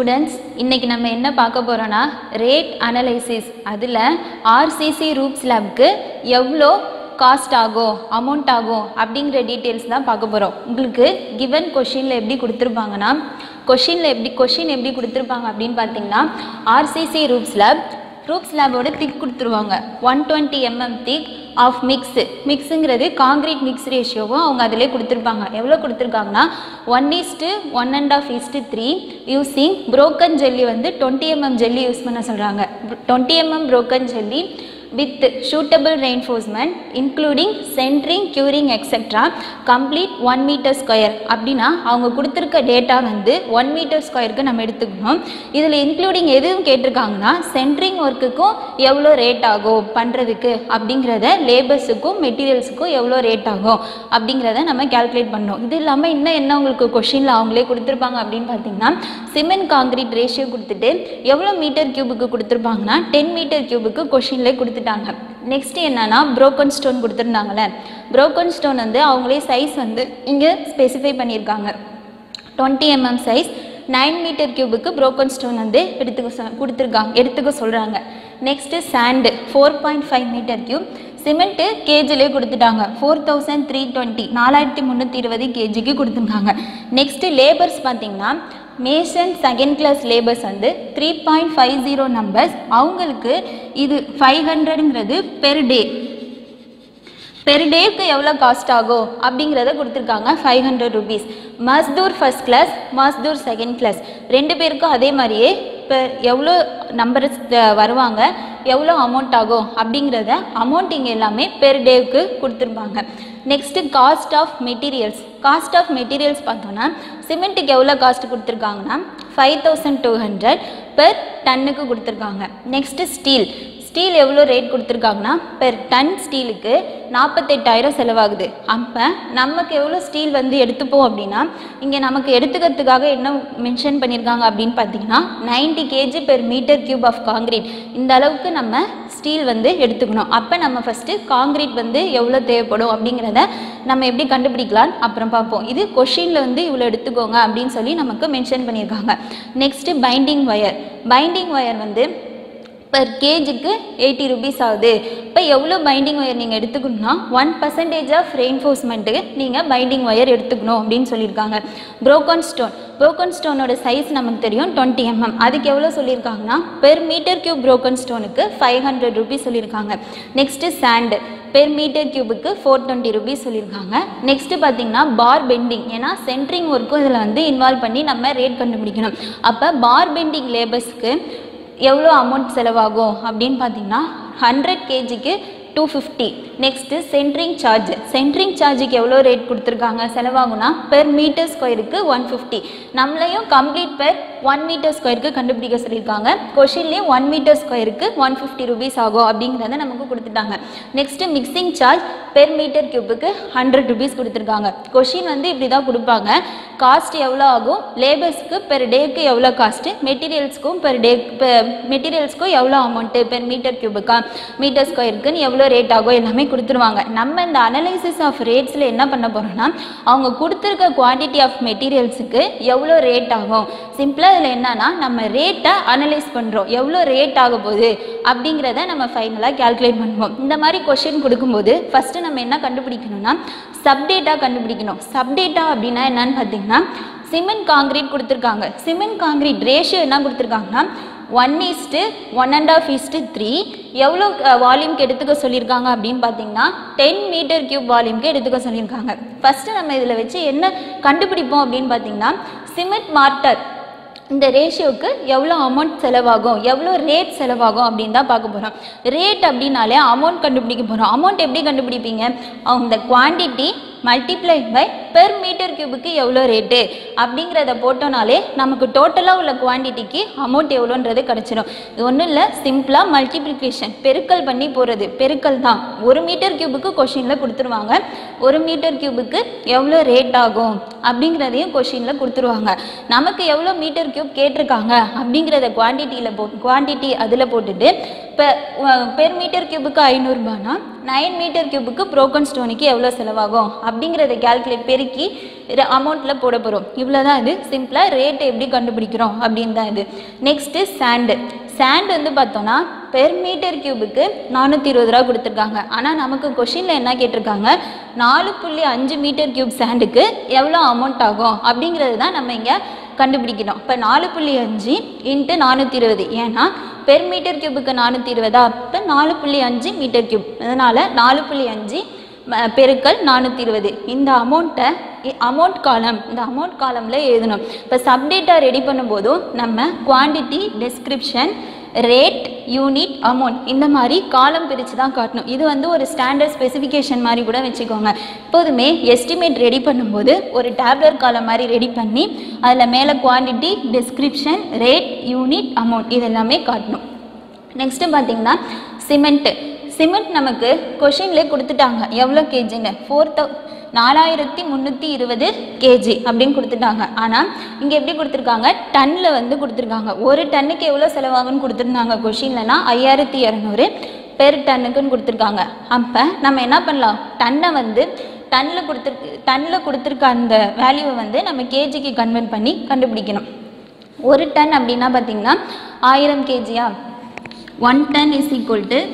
students இன்னைக்கு நம்ம என்ன பார்க்க போகிறோன்னா ரேட் அனலைசிஸ் அதில் ஆர்சிசி ரூப்ஸ் லேப்க்கு எவ்வளோ காஸ்ட் ஆகும் அமௌண்ட் ஆகும் அப்படிங்கிற டீட்டெயில்ஸ் தான் பார்க்க போகிறோம் உங்களுக்கு கிவன் கொஷினில் எப்படி கொடுத்துருப்பாங்கன்னா கொஷினில் எப்படி கொஷின் எப்படி கொடுத்துருப்பாங்க அப்படின்னு பார்த்தீங்கன்னா ஆர்சிசி ரூப்ஸ் லேப் ரூப்ஸ் லேபோட திக் கொடுத்துருவாங்க one twenty mm thick of mix மிக்ஸுங்கிறது காங்கிரீட் மிக்ஸ் ரேஷியோவும் அவங்க அதிலே கொடுத்துருப்பாங்க எவ்வளோ கொடுத்துருக்காங்கன்னா one is to one and half is to three using broken jelly வந்து டுவெண்ட்டி எம்எம் ஜெல்லி யூஸ் பண்ண சொல்கிறாங்க twenty mm broken jelly with suitable reinforcement including centering curing etc complete one meter square அப்படின்னா அவங்க கொடுத்துருக்க டேட்டா வந்து ஒன் மீட்டர் ஸ்கொயருக்கு நம்ம எடுத்துக்கணும் இதில் இன்க்ளூடிங் எதுவும் கேட்டிருக்காங்கன்னா சென்ட்ரிங் ஒர்க்குக்கும் எவ்வளோ ரேட் ஆகும் பண்ணுறதுக்கு அப்படிங்கிறத லேபர்ஸுக்கும் மெட்டீரியல்ஸுக்கும் எவ்வளோ ரேட் ஆகும் அப்படிங்கிறத நம்ம கால்குலேட் பண்ணோம் இது இல்லாமல் இன்னும் என்ன உங்களுக்கு கொஷினில் அவங்களே கொடுத்துருப்பாங்க அப்படின்னு பார்த்தீங்கன்னா சிமெண்ட் காங்கிரீட் ரேஷியோ கொடுத்துட்டு எவ்வளோ மீட்டர் கியூபுக்கு கொடுத்துருப்பாங்கன்னா டென் மீட்டர் கியூபுக்கு கொஷின்லேயே கொடுத்துட்டாங்க நெக்ஸ்ட் என்னன்னா புரோக்கன் ஸ்டோன் கொடுத்துருந்தாங்களே புரோக்கன் ஸ்டோன் வந்து அவங்களே சைஸ் வந்து இங்கே ஸ்பெசிஃபை பண்ணியிருக்காங்க twenty mm size nine meter கியூபுக்கு புரோக்கன் ஸ்டோன் வந்து எடுத்துக்க சொ கொடுத்துருக்காங்க எடுத்துக்க சொல்கிறாங்க next sand four point five meter cube cement கேஜிலே கொடுத்துட்டாங்க ஃபோர் தௌசண்ட் த்ரீ டுவெண்ட்டி நாலாயிரத்தி முந்நூற்றி இருபது கேஜிக்கு கொடுத்துருக்காங்க நெக்ஸ்ட்டு லேபர்ஸ் பார்த்தீங்கன்னா மேசன் செகண்ட் கிளாஸ் லேபர்ஸ் வந்து three point five zero numbers அவங்களுக்கு இது ஃபைவ் ஹண்ட்ரடுங்கிறது பெர் டே பெர் டேக்கு எவ்வளோ காஸ்ட் ஆகும் அப்படிங்கிறத கொடுத்துருக்காங்க ஃபைவ் ஹண்ட்ரட் ருபீஸ் மஸ்தூர் ஃபர்ஸ்ட் கிளாஸ் மஸ்தூர் செகண்ட் கிளாஸ் ரெண்டு பேருக்கும் அதே மாதிரியே இப்போ எவ்வளோ நம்பர்ஸ் வருவாங்க எவ்வளோ அமௌண்ட் ஆகும் அப்படிங்கிறத அமௌண்ட் இங்கே எல்லாமே பெர் டேவுக்கு கொடுத்துருப்பாங்க next cost of materials cost of materials பார்த்தோன்னா சிமெண்ட்டுக்கு எவ்வளோ காஸ்ட் கொடுத்துருக்காங்கன்னா five thousand two hundred per டன்னுக்கு கொடுத்துருக்காங்க நெக்ஸ்ட்டு ஸ்டீல் ஸ்டீல் எவ்வளோ ரேட் கொடுத்துருக்காங்கன்னா பெர் டன் ஸ்டீலுக்கு நாற்பத்தெட்டாயிரம் செலவாகுது அப்போ நமக்கு எவ்வளோ ஸ்டீல் வந்து எடுத்துப்போம் அப்படின்னா இங்கே நமக்கு எடுத்துக்கிறதுக்காக என்ன மென்ஷன் பண்ணியிருக்காங்க அப்படின்னு பார்த்தீங்கன்னா ninety KG per meter cube of concrete இந்த அளவுக்கு நம்ம ஸ்டீல் வந்து எடுத்துக்கணும் அப்போ நம்ம ஃபஸ்ட்டு காங்கிரீட் வந்து எவ்வளோ தேவைப்படும் அப்படிங்கிறத நம்ம எப்படி கண்டுபிடிக்கலான்னு அப்புறம் பார்ப்போம் இது கொஷினில் வந்து இவ்வளோ எடுத்துக்கோங்க அப்படின்னு சொல்லி நமக்கு மென்ஷன் பண்ணியிருக்காங்க next binding wire binding wire வந்து பர் கேஜுக்கு எயிட்டி ருபீஸ் ஆகுது இப்போ எவ்வளோ பைண்டிங் ஒயர் நீங்கள் எடுத்துக்கணும்னா ஒன் பர்சன்டேஜ் ஆஃப் ரெயின்ஃபோர்ஸ்மெண்ட்டுக்கு நீங்கள் பைண்டிங் ஒயர் எடுத்துக்கணும் அப்படின்னு சொல்லியிருக்காங்க புரோக்கன் ஸ்டோன் புரோக்கன் ஸ்டோனோட சைஸ் நமக்கு தெரியும் டுவெண்ட்டி எம்எம் அதுக்கு எவ்வளோ சொல்லியிருக்காங்கன்னா பெர் மீட்டர் கியூப் புரோக்கன் ஸ்டோனுக்கு ஃபைவ் ஹண்ட்ரட் ருபீஸ் சொல்லியிருக்காங்க நெக்ஸ்ட்டு சாண்டு பெர் மீட்டர் கியூபுக்கு ஃபோர் டுவெண்ட்டி ருபீஸ் சொல்லியிருக்காங்க நெக்ஸ்ட்டு பார்த்தீங்கன்னா பார் பெண்டிங் ஏன்னா சென்ட்ரிங் ஒர்க்கும் இதில் வந்து இன்வால்வ் பண்ணி நம்ம ரேட் கண்டுபிடிக்கணும் அப்போ பார் பெண்டிங் லேபர்ஸ்க்கு எவ்வளோ அமௌண்ட் செலவாகும் அப்படின்னு பார்த்தீங்கன்னா ஹண்ட்ரட் கேஜிக்கு two fifty next centring charge centring சார்ஜுக்கு எவ்வளோ ரேட் கொடுத்துருக்காங்க செலவாகும்னா பெர் மீட்டர் ஸ்கொயருக்கு ஒன் ஃபிஃப்டி நம்மளையும் கம்ப்ளீட் பெர் ஒன் மீட்டர் ஸ்கொயருக்கு கண்டுபிடிக்க சொல்லியிருக்காங்க கொஷின்லேயும் ஒன் மீட்டர் ஸ்கொயருக்கு ஒன் ஃபிஃப்டி ருபீஸ் ஆகும் அப்படிங்கிறத நமக்கு கொடுத்துட்டாங்க next mixing charge per meter கியூபுக்கு ஹண்ட்ரட் ருபீஸ் கொடுத்துருக்காங்க கொஷின் வந்து இப்படி தான் கொடுப்பாங்க காஸ்ட் எவ்வளோ ஆகும் லேபர்ஸ்க்கு பெர் டேக்கு எவ்வளோ காஸ்ட்டு மெட்டீரியல்ஸ்க்கும் பெர் டே மெட்டீரியல்ஸ்க்கும் எவ்வளோ அமௌண்ட்டு பெர் மீட்டர் கியூபுக்கா மீட்டர் ஸ்கொயருக்குன்னு எவ்வளோ ரேட் ஆகும் எல்லாமே கொடுத்துருவாங்க நம்ம இந்த அனலைசிஸ் ஆஃப் ரேட்ஸில் என்ன பண்ண போகிறோம்னா அவங்க கொடுத்துருக்க குவான்டிட்டி ஆஃப் மெட்டீரியல்ஸுக்கு எவ்வளோ ரேட் ஆகும் சிம்பிளாக இதில் என்னன்னா நம்ம ரேட்டை அனலைஸ் பண்ணுறோம் எவ்வளோ ரேட் ஆக போகுது அப்படிங்கிறத நம்ம ஃபைனலாக கால்குலேட் பண்ணுவோம் இந்த மாதிரி கொஷின் கொடுக்கும்போது ஃபஸ்ட்டு நம்ம என்ன கண்டுபிடிக்கணும்னா சப்டேட்டா கண்டுபிடிக்கணும் சப்டேட்டா அப்படின்னா என்னன்னு பார்த்தீங்கன்னா சிமெண்ட் காங்கிரீட் கொடுத்துருக்காங்க சிமெண்ட் காங்கிரீட் ரேஷியோ என்ன கொடுத்துருக்காங்கன்னா one is to one and half is to three எவ்வளோ வால்யூம்க்கு எடுத்துக்க சொல்லியிருக்காங்க அப்படின்னு பார்த்தீங்கன்னா டென் மீட்டர் கியூப் வால்யூம்க்கு எடுத்துக்க சொல்லியிருக்காங்க ஃபஸ்ட்டு நம்ம இதில் வச்சு என்ன கண்டுபிடிப்போம் அப்படின்னு பார்த்தீங்கன்னா சிமெண்ட் மார்ட்டர் இந்த ரேஷியோவுக்கு எவ்வளோ அமௌண்ட் செலவாகும் எவ்வளோ ரேட் செலவாகும் அப்படின்னு தான் பார்க்க போகிறோம் ரேட் அப்படின்னாலே அமௌண்ட் கண்டுபிடிக்க போகிறோம் அமௌண்ட் எப்படி கண்டுபிடிப்பீங்க அந்த quantity multiply by per meter கியூபுக்கு எவ்வளோ ரேட்டு அப்படிங்கிறத போட்டோனாலே நமக்கு டோட்டலாக உள்ள குவான்டிட்டிக்கு அமௌண்ட் எவ்வளோன்றது கிடச்சிடும் இது ஒன்றும் இல்லை சிம்பிளாக மல்டிப்ளிகேஷன் பெருக்கல் பண்ணி போகிறது பெருக்கல் தான் ஒரு மீட்டர் கியூபுக்கு கொஷினில் கொடுத்துருவாங்க ஒரு மீட்டர் கியூபுக்கு எவ்வளோ ரேட் ஆகும் அப்படிங்கிறதையும் கொஷினில் கொடுத்துருவாங்க நமக்கு எவ்வளோ மீட்டர் கியூப் கேட்டிருக்காங்க அப்படிங்கிறத குவான்டிட்டியில் போ குவான்டிட்டி அதில் போட்டுட்டு இப்போ பெர் மீட்டர் கியூபுக்கு ஐநூறுரூபானா நைன் மீட்டர் கியூபுக்கு ப்ரோக்கன் ஸ்டோனுக்கு எவ்வளோ செலவாகும் அப்படிங்கிறத கால்குலேட் பெர் பெருக்கி அமௌண்ட்டில் போட போகிறோம் இவ்வளோ தான் இது சிம்பிளாக ரேட் எப்படி கண்டுபிடிக்கிறோம் அப்படின்னு தான் இது நெக்ஸ்ட்டு சாண்டு சாண்ட் வந்து பார்த்தோன்னா பெர் மீட்டர் கியூபுக்கு நானூற்றி இருபது ரூபா கொடுத்துருக்காங்க ஆனால் நமக்கு கொஷினில் என்ன கேட்டிருக்காங்க நாலு புள்ளி அஞ்சு மீட்டர் கியூப் சாண்டுக்கு எவ்வளோ அமௌண்ட் ஆகும் அப்படிங்கிறது தான் நம்ம இங்கே கண்டுபிடிக்கணும் இப்போ நாலு புள்ளி அஞ்சு இன்ட்டு நானூற்றி இருபது ஏன்னா பெர் மீட்டர் கியூபுக்கு நானூற்றி இருபதா இப்போ நாலு புள்ளி அஞ்சு மீட்டர் கியூப் அதனால் நாலு புள்ளி அஞ்சு ம- பெருக்கல் நானூற்றி இருபது இந்த அமௌண்ட்டை அமௌண்ட் காலம் இந்த அமௌண்ட் காலமில் எழுதணும் இப்போ சப்டேட்டா ரெடி பண்ணும்போதும் நம்ம quantity description rate unit amount இந்த மாதிரி காலம் பிரித்து தான் காட்டணும் இது வந்து ஒரு ஸ்டாண்டர்ட் ஸ்பெசிஃபிகேஷன் மாதிரி கூட வச்சுக்கோங்க எப்போதுமே எஸ்டிமேட் ரெடி பண்ணும்போது ஒரு டேப்லர் காலம் மாதிரி ரெடி பண்ணி அதில் மேலே quantity description rate unit amount இது எல்லாமே காட்டணும் நெக்ஸ்ட்டு பார்த்தீங்கன்னா சிமெண்ட்டு சிமெண்ட் நமக்கு கொஷின்லேயே கொடுத்துட்டாங்க எவ்வளோ கேஜின்னு ஃபோர் தௌ நாலாயிரத்தி முந்நூற்றி இருபது கேஜி அப்படின்னு கொடுத்துட்டாங்க ஆனால் இங்கே எப்படி கொடுத்துருக்காங்க டன்னில் வந்து கொடுத்துருக்காங்க ஒரு டன்னுக்கு எவ்வளோ செலவாகுன்னு கொடுத்துருந்தாங்க கொஷின்லனா ஐயாயிரத்தி இரநூறு பெர் டன்னுக்குன்னு கொடுத்துருக்காங்க அப்போ நம்ம என்ன பண்ணலாம் டன்னை வந்து டன்னில் கொடுத்துருக்கு டன்னில் கொடுத்துருக்க அந்த வேல்யூவை வந்து நம்ம கேஜிக்கு கன்வெர்ட் பண்ணி கண்டுபிடிக்கணும் ஒரு டன் அப்படின்னா பார்த்தீங்கன்னா ஆயிரம் கேஜியா one ton is equal to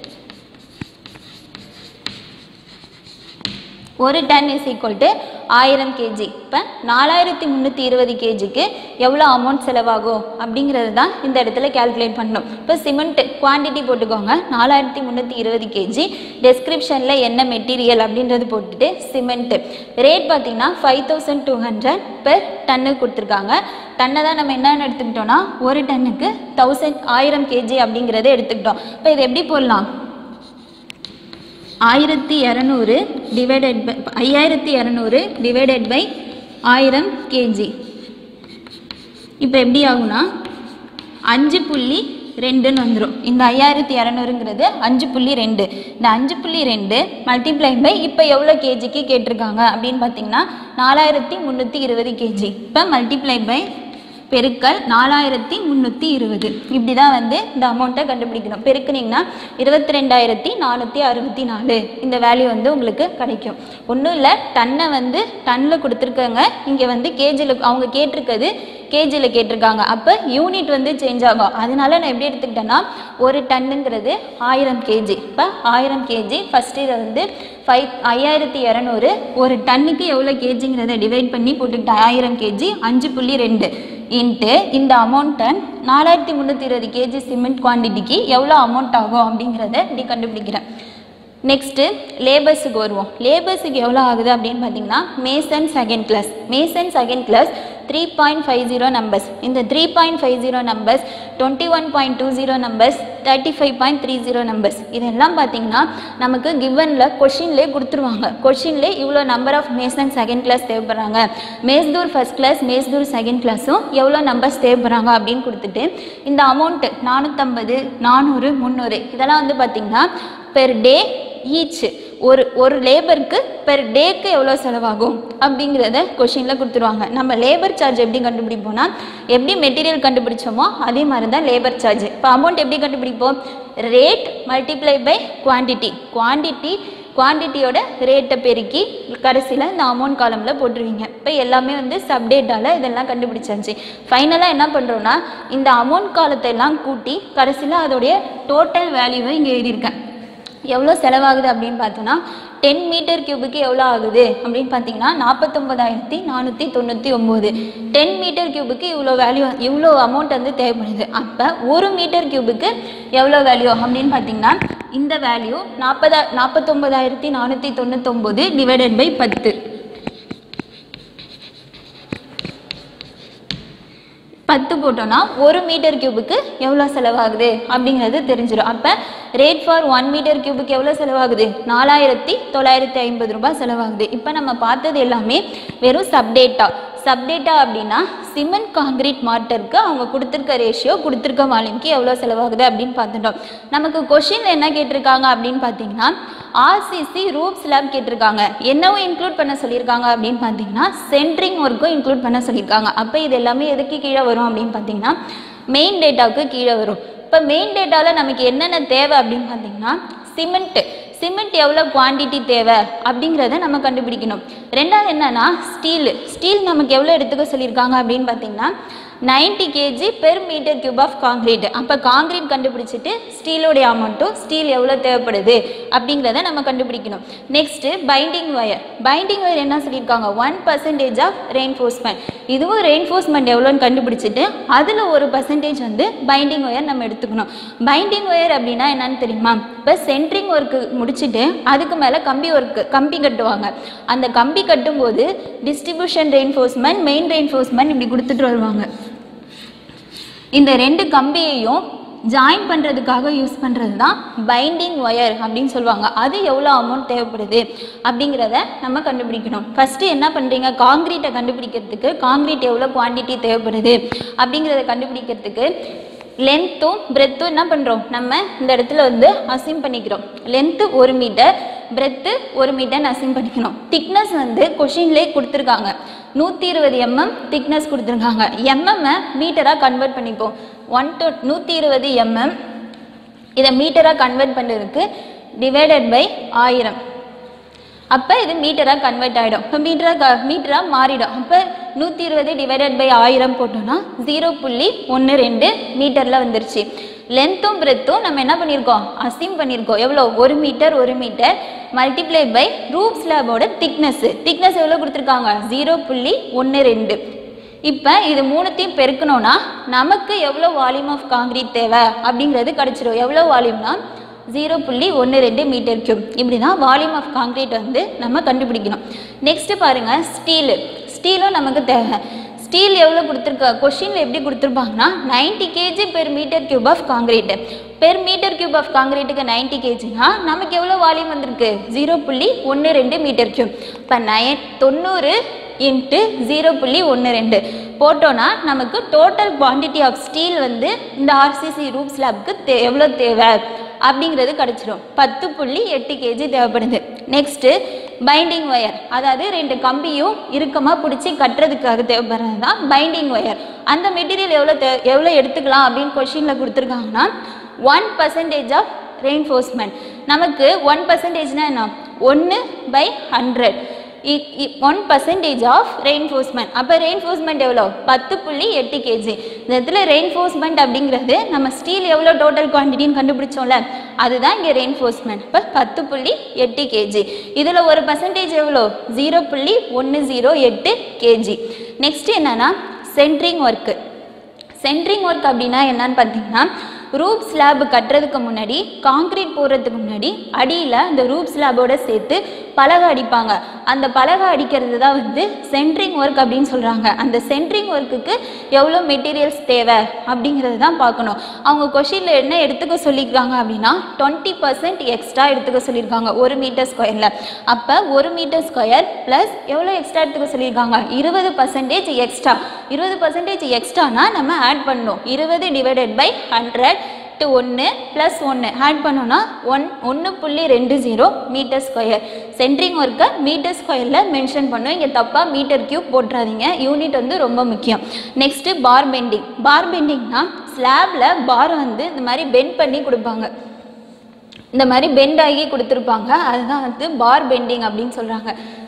ஒரு டன் இஸ் ஈக்குவல் டு ஆயிரம் கேஜி இப்போ நாலாயிரத்தி முந்நூற்றி இருபது கேஜிக்கு எவ்வளோ அமௌண்ட் செலவாகும் அப்படிங்கிறது தான் இந்த இடத்துல கால்குலேட் பண்ணணும் இப்போ சிமெண்ட் குவாண்டிட்டி போட்டுக்கோங்க நாலாயிரத்தி முந்நூற்றி இருபது கேஜி டெஸ்கிரிப்ஷனில் என்ன மெட்டீரியல் அப்படின்றது போட்டுட்டு சிமெண்ட்டு ரேட் பார்த்தீங்கன்னா five thousand two hundred per ton கொடுத்துருக்காங்க டன்னை தான் நம்ம என்னென்னு எடுத்துக்கிட்டோம்னா ஒரு டன்னுக்கு தௌசண்ட் ஆயிரம் கேஜி அப்படிங்கிறத எடுத்துக்கிட்டோம் இப்போ இது எப்படி போடலாம் ஆயிரத்தி இரநூறு டிவைடட் பை ஐயாயிரத்தி இரநூறு டிவைடட் பை ஆயிரம் கேஜி இப்போ எப்படி ஆகும்னா அஞ்சு புள்ளி ரெண்டுன்னு வந்துடும் இந்த ஐயாயிரத்தி இரநூறுங்கிறது அஞ்சு புள்ளி ரெண்டு இந்த அஞ்சு புள்ளி ரெண்டு மல்டிப்ளை பை இப்போ எவ்வளோ கேஜிக்கு கேட்டிருக்காங்க அப்படின்னு பார்த்தீங்கன்னா நாலாயிரத்தி முந்நூற்றி இருபது கேஜி இப்போ மல்டிப்ளை பை பெருக்கல் நாலாயிரத்தி முந்நூற்றி இருபது இப்படி தான் வந்து இந்த அமௌண்ட்டை கண்டுபிடிக்கணும் பெருக்குனீங்கன்னா இருபத்தி ரெண்டாயிரத்தி நானூற்றி அறுபத்தி நாலு இந்த வேல்யூ வந்து உங்களுக்கு கிடைக்கும் ஒன்றும் இல்லை டன்னை வந்து டன்னில் கொடுத்துருக்காங்க இங்கே வந்து கேஜியில் அவங்க கேட்டிருக்கிறது கேஜியில் கேட்டிருக்காங்க அப்போ யூனிட் வந்து சேஞ்ச் ஆகும் அதனால நான் எப்படி எடுத்துக்கிட்டேன்னா ஒரு டன்னுங்கிறது ஆயிரம் கேஜி இப்போ ஆயிரம் கேஜி ஃபஸ்ட்டு இதை வந்து ஃபைவ் ஐயாயிரத்தி இரநூறு ஒரு டன்னுக்கு எவ்வளோ கேஜிங்கிறத டிவைட் பண்ணி போட்டுக்கிட்டேன் ஆயிரம் கேஜி அஞ்சு புள்ளி ரெண்டு இன்ட்டு இந்த அமௌண்ட்டை நாலாயிரத்தி முந்நூற்றி இருபது கேஜி சிமெண்ட் குவான்டிட்டிக்கு எவ்வளோ அமௌண்ட் ஆகும் அப்படிங்கிறத இப்படி கண்டுபிடிக்கிறேன் நெக்ஸ்ட்டு லேபர்ஸுக்கு வருவோம் லேபர்ஸுக்கு எவ்வளோ ஆகுது அப்படின்னு பார்த்தீங்கன்னா mason second class mason second class three point five zero numbers இந்த three point five zero numbers twenty one point two zero numbers thirty five point three zero numbers இதெல்லாம் பார்த்தீங்கன்னா நமக்கு கிவனில் கொஷின்லேயே கொடுத்துருவாங்க கொஷின்லேயே இவ்வளோ number of mason second class தேவைப்படுறாங்க மேஸ்தூர் ஃபர்ஸ்ட் கிளாஸ் மேஸ்தூர் செகண்ட் கிளாஸும் எவ்வளோ நம்பர்ஸ் தேவைப்படுறாங்க அப்படின்னு கொடுத்துட்டு இந்த அமௌண்ட்டு நானூற்றம்பது நானூறு முந்நூறு இதெல்லாம் வந்து பார்த்திங்கன்னா பெர் டே ஈச் ஒரு ஒரு லேபருக்கு பெர் டேக்கு எவ்வளோ செலவாகும் அப்படிங்கிறத கொஷினில் கொடுத்துருவாங்க நம்ம லேபர் சார்ஜ் எப்படி கண்டுபிடிப்போம்னா எப்படி மெட்டீரியல் கண்டுபிடிச்சோமோ அதே மாதிரி தான் லேபர் சார்ஜ் இப்போ அமௌண்ட் எப்படி கண்டுபிடிப்போம் rate multiply by quantity quantity குவான்டிட்டியோட ரேட்டை பெருக்கி கடைசியில் இந்த அமௌண்ட் காலமில் போட்டுருவீங்க இப்போ எல்லாமே வந்து சப்டேட்டால் இதெல்லாம் கண்டுபிடிச்சாச்சு ஃபைனலாக என்ன பண்ணுறோன்னா இந்த அமௌண்ட் காலத்தை எல்லாம் கூட்டி கடைசியில் அதோடைய டோட்டல் வேல்யூவை இங்கே எழுதியிருக்கேன் எவ்வளோ செலவாகுது அப்படின்னு பார்த்தோன்னா டென் மீட்டர் கியூபுக்கு எவ்வளோ ஆகுது அப்படின்னு பார்த்தீங்கன்னா நாற்பத்தொம்பதாயிரத்தி நானூற்றி தொண்ணூற்றி ஒம்பது டென் மீட்டர் கியூபுக்கு இவ்வளோ வேல்யூ இவ்வளோ அமௌண்ட் வந்து தேவைப்படுது அப்போ ஒரு மீட்டர் கியூபுக்கு எவ்வளோ வேல்யூ அப்படின்னு பார்த்தீங்கன்னா இந்த வேல்யூ நாற்பதா நாற்பத்தொம்பதாயிரத்தி நானூற்றி தொண்ணூத்தொம்பது டிவைடட் பை பத்து பத்து போட்டோன்னா ஒரு மீட்டர் கியூபுக்கு எவ்வளோ செலவாகுது அப்படிங்கிறது தெரிஞ்சிடும் அப்போ ரேட் ஃபார் ஒன் மீட்டர் கியூபுக்கு எவ்வளோ செலவாகுது நாலாயிரத்தி தொள்ளாயிரத்தி ஐம்பது ரூபாய் செலவாகுது இப்போ நம்ம பார்த்தது எல்லாமே வெறும் சப்டேட்டா சப்டேட்டா அப்படின்னா சிமெண்ட் காங்கிரீட் மார்ட்டருக்கு அவங்க கொடுத்துருக்க ரேஷியோ கொடுத்துருக்க வால்யூம்க்கு எவ்வளோ செலவாகுது அப்படின்னு பார்த்துட்டோம் நமக்கு கொஷின் என்ன கேட்டிருக்காங்க அப்படின்னு பார்த்தீங்கன்னா ஆர்சிசி ரூப் ஸ்லாப் கேட்டிருக்காங்க என்னவும் இன்க்ளூட் பண்ண சொல்லியிருக்காங்க அப்படின்னு பார்த்தீங்கன்னா சென்ட்ரிங் ஒர்க்கும் இன்க்ளூட் பண்ண சொல்லியிருக்காங்க அப்போ இது எல்லாமே எதுக்கு கீழே வரும் அப்படின்னு பார்த்தீங்கன்னா மெயின் டேட்டாவுக்கு கீழே வரும் இப்போ மெயின் டேட்டாவில் நமக்கு என்னென்ன தேவை அப்படின்னு பார்த்தீங்கன்னா சிமெண்ட்டு சிமெண்ட் எவ்வளோ குவாண்டிட்டி தேவை அப்படிங்கிறத நம்ம கண்டுபிடிக்கணும் ரெண்டாவது என்னன்னா ஸ்டீல் ஸ்டீல் நமக்கு எவ்வளோ எடுத்துக்க சொல்லியிருக்காங்க அப்படின்னு பார்த்தீங்கன்னா 90 KG per meter cube of concrete அப்போ காங்கிரீட் கண்டுபிடிச்சிட்டு ஸ்டீலோடைய அமௌண்ட்டும் ஸ்டீல் எவ்வளோ தேவைப்படுது அப்படிங்கிறத நம்ம கண்டுபிடிக்கணும் next binding wire binding wire என்ன சொல்லியிருக்காங்க ஒன் பர்சன்டேஜ் ஆஃப் ரெயின்ஃபோர்ஸ்மெண்ட் இதுவும் ரெயின்ஃபோர்ஸ்மெண்ட் எவ்வளோன்னு கண்டுபிடிச்சிட்டு அதில் ஒரு பர்சன்டேஜ் வந்து பைண்டிங் ஒயர் நம்ம எடுத்துக்கணும் பைண்டிங் ஒயர் அப்படின்னா என்னன்னு தெரியுமா இப்போ சென்ட்ரிங் ஒர்க்கு முடிச்சுட்டு அதுக்கு மேலே கம்பி ஒர்க்கு கம்பி கட்டுவாங்க அந்த கம்பி கட்டும்போது டிஸ்ட்ரிபியூஷன் ரெயின்ஃபோர்ஸ்மெண்ட் மெயின் ரெயின்ஃபோர்ஸ்மெண்ட் இப்படி கொடுத்துட்டு வருவாங்க இந்த ரெண்டு கம்பியையும் ஜாயின் பண்ணுறதுக்காக யூஸ் பண்ணுறது தான் பைண்டிங் ஒயர் அப்படின்னு சொல்லுவாங்க அது எவ்வளோ அமௌண்ட் தேவைப்படுது அப்படிங்கிறத நம்ம கண்டுபிடிக்கணும் ஃபஸ்ட்டு என்ன பண்ணுறீங்க காங்கிரீட்டை கண்டுபிடிக்கிறதுக்கு காங்கிரீட் எவ்வளோ குவான்டிட்டி தேவைப்படுது அப்படிங்கிறத கண்டுபிடிக்கிறதுக்கு லென்த்தும் பிரெத்தும் என்ன பண்ணுறோம் நம்ம இந்த இடத்துல வந்து அசிம் பண்ணிக்கிறோம் லென்த்து ஒரு மீட்டர் பிரெத்து ஒரு மீட்டர் அசிம் பண்ணிக்கணும் திக்னஸ் வந்து கொஷின்லேயே கொடுத்துருக்காங்க நூற்றி இருபது எம்எம் திக்னஸ் கொடுத்துருக்காங்க எம்எம்மை மீட்டராக கன்வெர்ட் பண்ணிப்போம் ஒன் டு நூற்றி இருபது எம்எம் இதை மீட்டராக கன்வெர்ட் பண்ணுறதுக்கு டிவைடட் பை ஆயிரம் அப்போ இது மீட்டராக கன்வெர்ட் ஆகிடும் இப்போ மீட்டராக க மீட்டராக மாறிடும் அப்போ நூற்றி இருபது டிவைடட் பை ஆயிரம் போட்டோம்னா ஜீரோ புள்ளி ஒன்று ரெண்டு மீட்டரில் வந்துருச்சு லென்த்தும் பிரெத்தும் நம்ம என்ன பண்ணியிருக்கோம் அசிம் பண்ணியிருக்கோம் எவ்வளோ ஒரு மீட்டர் ஒரு மீட்டர் மல்டிப்ளை பை ரூப் ஸ்லாபோட திக்னஸ் திக்னஸ் எவ்வளோ கொடுத்துருக்காங்க ஜீரோ புள்ளி ஒன்று ரெண்டு இப்போ இது மூணுத்தையும் பெருக்கணும்னா நமக்கு எவ்வளோ வால்யூம் ஆஃப் காங்கிரீட் தேவை அப்படிங்கிறது கிடச்சிரும் எவ்வளோ வால்யூம்னா ஜீரோ புள்ளி ஒன்று ரெண்டு மீட்டர் கியூப் இப்படி தான் வால்யூம் ஆஃப் காங்கிரீட் வந்து நம்ம கண்டுபிடிக்கணும் நெக்ஸ்ட்டு பாருங்கள் ஸ்டீலு ஸ்டீலும் நமக்கு தேவை ஸ்டீல் எவ்வளோ கொடுத்துருக்கா கொஷினில் எப்படி கொடுத்துருப்பாங்கன்னா 90 KG per meter cube of concrete per meter cube of காங்கிரீட்டுக்கு 90 கேஜினா நமக்கு எவ்வளோ வால்யூம் வந்திருக்கு ஜீரோ புள்ளி ஒன்று ரெண்டு மீட்டர் கியூப் இப்போ நயன் தொண்ணூறு இன்ட்டு ஜீரோ புள்ளி ஒன்று ரெண்டு போட்டோன்னா நமக்கு டோட்டல் குவான்டிட்டி ஆஃப் ஸ்டீல் வந்து இந்த ஆர்சிசி ரூப் ஸ்லாப்க்கு தே எவ்வளோ தேவை அப்படிங்கிறது கிடச்சிரும் பத்து புள்ளி எட்டு கேஜி தேவைப்படுது நெக்ஸ்ட்டு பைண்டிங் ஒயர் அதாவது ரெண்டு கம்பியும் இறுக்கமாக பிடிச்சி கட்டுறதுக்காக தேவைப்படுறது தான் பைண்டிங் ஒயர் அந்த மெட்டீரியல் எவ்வளோ தே எவ்வளோ எடுத்துக்கலாம் அப்படின்னு கொஷினில் கொடுத்துருக்காங்கன்னா ஒன் பர்சன்டேஜ் ஆஃப் ரெயின்ஃபோர்ஸ்மெண்ட் நமக்கு ஒன் பர்சன்டேஜ்னா என்ன ஒன்று பை hundred one percentage of reinforcement அப்போ ரெயின்ஃபோர்ஸ்மெண்ட் எவ்வளோ பத்து புள்ளி எட்டு கேஜி இந்த இடத்துல ரெயின்ஃபோர்ஸ்மெண்ட் அப்படிங்கிறது நம்ம ஸ்டீல் எவ்வளோ டோட்டல் குவான்டிட்டின்னு கண்டுபிடிச்சோம்ல அதுதான் இங்கே ரெயின்ஃபோர்ஸ்மெண்ட் இப்போ பத்து புள்ளி எட்டு கேஜி இதில் ஒரு பர்சன்டேஜ் எவ்வளோ ஜீரோ புள்ளி ஒன்று ஜீரோ எட்டு கேஜி நெக்ஸ்ட் என்னன்னா சென்ட்ரிங் ஒர்க்கு சென்ட்ரிங் ஒர்க் அப்படின்னா என்னன்னு பார்த்தீங்கன்னா ரூப் ஸ்லாப் கட்டுறதுக்கு முன்னாடி காங்க்ரீட் போடுறதுக்கு முன்னாடி அடியில் அந்த ரூப் ஸ்லாபோட சேர்த்து பலகை அடிப்பாங்க அந்த பலகை அடிக்கிறது தான் வந்து சென்ட்ரிங் ஒர்க் அப்படின்னு சொல்கிறாங்க அந்த சென்ட்ரிங் ஒர்க்குக்கு எவ்வளோ மெட்டீரியல்ஸ் தேவை அப்படிங்கிறது தான் பார்க்கணும் அவங்க கொஷினில் என்ன எடுத்துக்க சொல்லியிருக்காங்க அப்படின்னா டுவெண்ட்டி பர்சன்ட் எக்ஸ்ட்ரா எடுத்துக்க சொல்லியிருக்காங்க ஒரு மீட்டர் ஸ்கொயரில் அப்போ ஒரு மீட்டர் ஸ்கொயர் ப்ளஸ் எவ்வளோ எக்ஸ்ட்ரா எடுத்துக்க சொல்லியிருக்காங்க இருபது பர்சன்டேஜ் எக்ஸ்ட்ரா இருபது பர்சன்டேஜ் எக்ஸ்ட்ரானா நம்ம ஆட் பண்ணணும் இருபது டிவைடட் பை ஹண்ட்ரட் டு ஒன்று ப்ளஸ் ஒன்று ஆட் பண்ணோன்னா ஒன் ஒன்று புள்ளி ரெண்டு ஜீரோ மீட்டர் ஸ்கொயர் சென்ட்ரிங் ஒர்க்கை மீட்டர் ஸ்கொயரில் மென்ஷன் பண்ணோம் இங்கே தப்பாக மீட்டர் கியூப் போட்டுறாதீங்க யூனிட் வந்து ரொம்ப முக்கியம் நெக்ஸ்ட்டு பார் பெண்டிங் பார் பெண்டிங்னா ஸ்லாபில் பார் வந்து இந்த மாதிரி பெண்ட் பண்ணி கொடுப்பாங்க இந்த மாதிரி பெண்ட் ஆகி கொடுத்துருப்பாங்க அதுதான் வந்து பார் பெண்டிங் அப்படின்னு சொல்கிறாங்க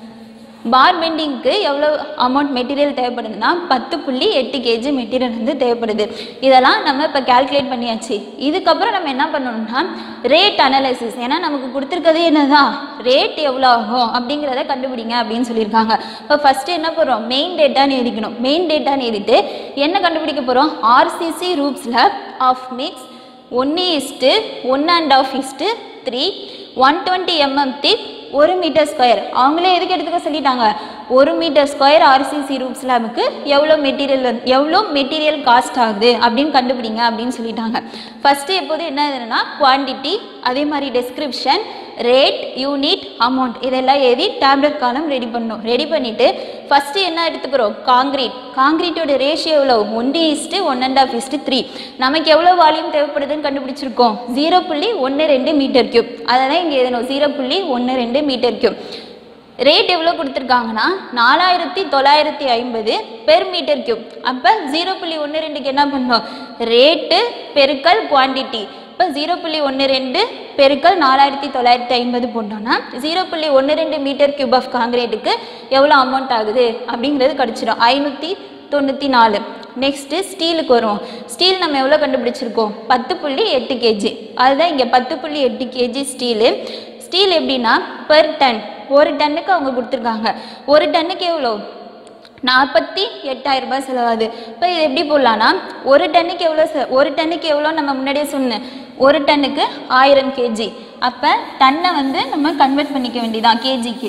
பார் பெண்டிங்க்கு எவ்வளோ அமௌண்ட் மெட்டீரியல் தேவைப்படுதுன்னா பத்து புள்ளி எட்டு கேஜி மெட்டீரியல் வந்து தேவைப்படுது இதெல்லாம் நம்ம இப்போ கால்குலேட் பண்ணியாச்சு இதுக்கப்புறம் நம்ம என்ன பண்ணணும்னா ரேட் அனாலிசிஸ் ஏன்னா நமக்கு கொடுத்துருக்கதே என்னதான் ரேட் எவ்வளோ ஆகும் அப்படிங்கிறத கண்டுபிடிங்க அப்படின்னு சொல்லியிருக்காங்க இப்போ ஃபஸ்ட்டு என்ன பண்ணுறோம் மெயின் டேட்டான்னு எழுதிக்கணும் மெயின் டேட்டான்னு எழுதிட்டு என்ன கண்டுபிடிக்க போகிறோம் ஆர்சிசி ரூப்ஸில் ஆஃப் மிக்ஸ் ஒன்று is to one and half is to three one twenty mm thick ஒரு மீட்டர் ஸ்கொயர் அவங்களே எதுக்கு எடுத்துக்க சொல்லிட்டாங்க ஒரு மீட்டர் ஸ்கொயர் ஆர்சிசி ரூப் ஸ்லாபுக்கு எவ்வளோ மெட்டீரியல் வந்து எவ்வளோ மெட்டீரியல் காஸ்ட் ஆகுது அப்படின்னு கண்டுபிடிங்க அப்படின்னு சொல்லிட்டாங்க ஃபஸ்ட்டு எப்போதும் என்ன இதுன்னா குவான்டிட்டி அதே மாதிரி டெஸ்கிரிப்ஷன் ரேட் யூனிட் அமௌண்ட் இதெல்லாம் எழுதி டேப்லெட் காலம் ரெடி பண்ணணும் ரெடி பண்ணிவிட்டு ஃபஸ்ட்டு என்ன எடுத்துக்கிறோம் காங்கிரீட் காங்கிரீட்டோட ரேஷியோ எவ்வளோ ஒன்று is to one and half is to three நமக்கு எவ்வளோ வால்யூம் தேவைப்படுதுன்னு கண்டுபிடிச்சிருக்கோம் ஜீரோ புள்ளி ஒன்று ரெண்டு மீட்டர் கியூப் அதை தான் இங்கே எழுதணும் ஜீரோ புள்ளி ஒன்று ரெண்டு மீட்டர் கியூப் ரேட் எவ்வளோ கொடுத்துருக்காங்கன்னா நாலாயிரத்தி தொள்ளாயிரத்தி ஐம்பது பெர் மீட்டர் கியூப் அப்போ ஜீரோ புள்ளி ஒன்று ரெண்டுக்கு என்ன பண்ணோம் ரேட்டு பெருக்கல் குவான்டிட்டி இப்போ ஜீரோ புள்ளி ஒன்று ரெண்டு பெருக்கல் நாலாயிரத்தி தொள்ளாயிரத்தி ஐம்பது போட்டோம்னா ஜீரோ புள்ளி ஒன்று ரெண்டு மீட்டர் கியூப் ஆஃப் காங்கிரீட்டுக்கு எவ்வளோ அமௌண்ட் ஆகுது அப்படிங்கிறது கிடச்சிடும் ஐநூற்றி தொண்ணூற்றி நாலு நெக்ஸ்ட்டு ஸ்டீலுக்கு வருவோம் ஸ்டீல் நம்ம எவ்வளோ கண்டுபிடிச்சிருக்கோம் பத்து புள்ளி எட்டு கேஜி அதுதான் இங்கே பத்து புள்ளி எட்டு கேஜி ஸ்டீலு ஸ்டீல் எப்படின்னா பெர் டன் ஒரு டன்னுக்கு அவங்க கொடுத்துருக்காங்க ஒரு டன்னுக்கு எவ்வளோ நாற்பத்தி எட்டாயிரம் ரூபாய் செலவாகுது இப்போ இது எப்படி போடலான்னா ஒரு டன்னுக்கு எவ்வளோ செ ஒரு டன்னுக்கு எவ்வளோ நம்ம முன்னாடியே சொன்னேன் ஒரு டன்னுக்கு ஆயிரம் கேஜி அப்போ டன்னை வந்து நம்ம கன்வெர்ட் பண்ணிக்க வேண்டியதான் கேஜிக்கு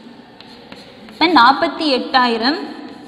இப்போ நாற்பத்தி எட்டாயிரம்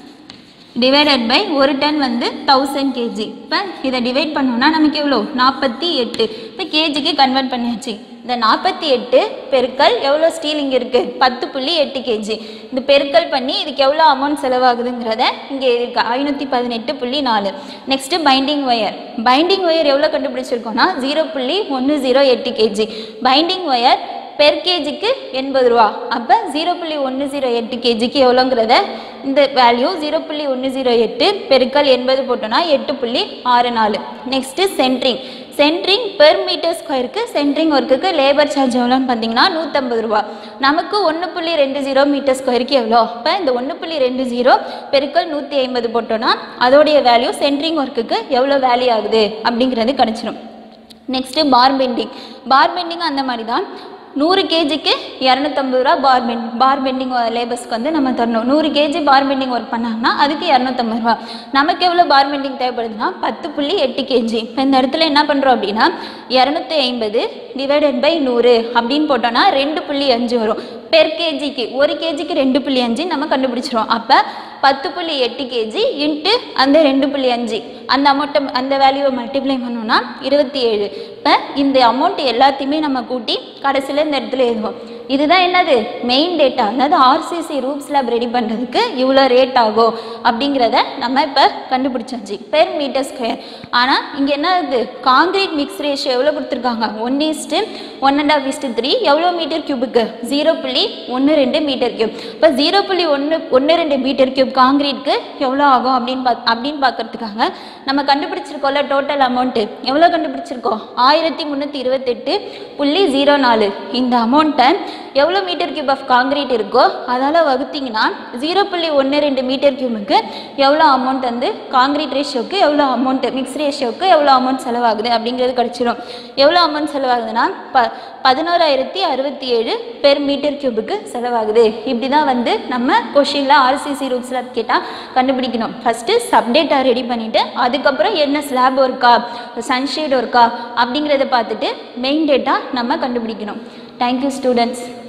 டிவைடட் பை ஒரு டன் வந்து தௌசண்ட் கேஜி இப்போ இதை டிவைட் பண்ணோம்னா நமக்கு எவ்வளோ நாற்பத்தி எட்டு இப்போ கேஜிக்கு கன்வெர்ட் பண்ணியாச்சு இந்த நாற்பத்தி எட்டு பெருக்கல் எவ்வளோ ஸ்டீல் இங்கே இருக்குது பத்து புள்ளி எட்டு கேஜி இந்த பெருக்கல் பண்ணி இதுக்கு எவ்வளோ அமௌண்ட் செலவாகுதுங்கிறத இங்கே இருக்குது ஐநூற்றி பதினெட்டு புள்ளி நாலு next binding wire binding wire எவ்வளோ கண்டுபிடிச்சிருக்கோம்னா ஜீரோ புள்ளி ஒன்று ஜீரோ எட்டு கேஜி பைண்டிங் ஒயர் பெர் கேஜிக்கு எண்பது ரூபா அப்போ ஜீரோ புள்ளி ஒன்று ஜீரோ எட்டு கேஜிக்கு எவ்வளோங்கிறத இந்த வேல்யூ ஜீரோ புள்ளி ஒன்று ஜீரோ எட்டு பெருக்கல் எண்பது போட்டோன்னா எட்டு புள்ளி ஆறு நாலு next centring centring per meter ஸ்கொயருக்கு சென்ட்ரிங் ஒர்க்குக்கு லேபர் சார்ஜ் எவ்வளோன்னு பார்த்தீங்கன்னா நூற்றம்பது ரூபா நமக்கு ஒன்று புள்ளி ரெண்டு ஜீரோ மீட்டர் ஸ்கொயருக்கு எவ்வளோ இப்போ இந்த ஒன்று புள்ளி ரெண்டு ஜீரோ பெருக்கல் நூற்றி ஐம்பது போட்டோன்னா அதோடைய வேல்யூ சென்ட்ரிங் ஒர்க்குக்கு எவ்வளோ வேல்யூ ஆகுது அப்படிங்கிறது கிடச்சிரும் next bar bending bar bending அந்த மாதிரி தான் நூறு கேஜிக்கு இரநூத்தம்பது ரூபா பார் பெண்ட் பார் பெண்டிங் லேபர்ஸ்க்கு வந்து நம்ம தரணும் நூறு கேஜி பார் பெண்டிங் ஒர்க் பண்ணாங்கன்னா அதுக்கு இரநூத்தம்பது ரூபா நமக்கு எவ்வளோ பார் பெண்டிங் தேவைப்படுதுன்னா பத்து புள்ளி எட்டு கேஜி இப்போ இந்த இடத்துல என்ன பண்ணுறோம் அப்படின்னா இரநூத்தி ஐம்பது டிவைடட் பை நூறு அப்படின்னு போட்டோன்னா ரெண்டு புள்ளி அஞ்சு வரும் பெர் கேஜிக்கு ஒரு கேஜிக்கு ரெண்டு புள்ளி அஞ்சு நம்ம கண்டுபிடிச்சிரும் அப்போ பத்து புள்ளி எட்டு கேஜி இன்ட்டு அந்த ரெண்டு புள்ளி அஞ்சு அந்த அமௌண்ட்டை அந்த வேல்யூவை மல்டிப்ளை பண்ணோம்னா இருபத்தி ஏழு இப்போ இந்த அமௌண்ட் எல்லாத்தையுமே நம்ம கூட்டி கடைசியில் இந்த இடத்துல எழுதுவோம் இதுதான் என்னது மெயின் டேட்டா அதாவது ஆர்சிசி ரூப் ஸ்லாப் ரெடி பண்ணுறதுக்கு இவ்வளோ ரேட் ஆகும் அப்படிங்கிறத நம்ம இப்போ கண்டுபிடிச்சாச்சு பெர் மீட்டர் ஸ்கொயர் ஆனால் இங்கே என்ன ஆகுது காங்கிரீட் மிக்ஸ் ரேஷியோ எவ்வளோ கொடுத்துருக்காங்க one is to one and half is to three எவ்வளோ மீட்டர் கியூபுக்கு ஜீரோ புள்ளி ஒன்று ரெண்டு மீட்டர் கியூப் இப்போ ஜீரோ புள்ளி ஒன்று ஒன்று ரெண்டு மீட்டர் கியூப் காங்கிரீட்க்கு எவ்வளோ ஆகும் அப்படின்னு பாக் அப்படின்னு பார்க்கறதுக்காக நம்ம கண்டுபிடிச்சிருக்கோம்ல டோட்டல் அமௌண்ட்டு எவ்வளோ கண்டுபிடிச்சிருக்கோம் ஆயிரத்தி முந்நூற்றி இருபத்தெட்டு புள்ளி ஜீரோ நாலு இந்த அமௌண்ட்டை எவ்வளோ மீட்டர் கியூப் ஆஃப் காங்கிரீட் இருக்கோ அதால் வகுத்தீங்கன்னா ஜீரோ புள்ளி ஒன்று ரெண்டு மீட்டர் கியூபுக்கு எவ்வளோ அமௌண்ட் வந்து காங்கிரீட் ரேஷியோக்கு எவ்வளோ அமௌண்ட் மிக்ஸ் ரேஷியோக்கு எவ்வளோ அமௌண்ட் செலவாகுது அப்படிங்கிறது கிடச்சிரும் எவ்வளோ அமௌண்ட் செலவாகுதுன்னா ப பதினோராயிரத்தி அறுபத்தி ஏழு பெர் மீட்டர் கியூபுக்கு செலவாகுது இப்படி தான் வந்து நம்ம கொஷினில் ஆர்சிசி ரூட் ஸ்லாப் கேட்டால் கண்டுபிடிக்கணும் ஃபஸ்ட்டு சப்டேட்டா ரெடி பண்ணிவிட்டு அதுக்கப்புறம் என்ன ஸ்லாப் ஒர்க்கா சன்ஷேட் ஒர்க்கா அப்படிங்கிறத பார்த்துட்டு மெயின் டேட்டா நம்ம கண்டுபிடிக்கணும் தேங்க்யூ ஸ்டூடெண்ட்ஸ்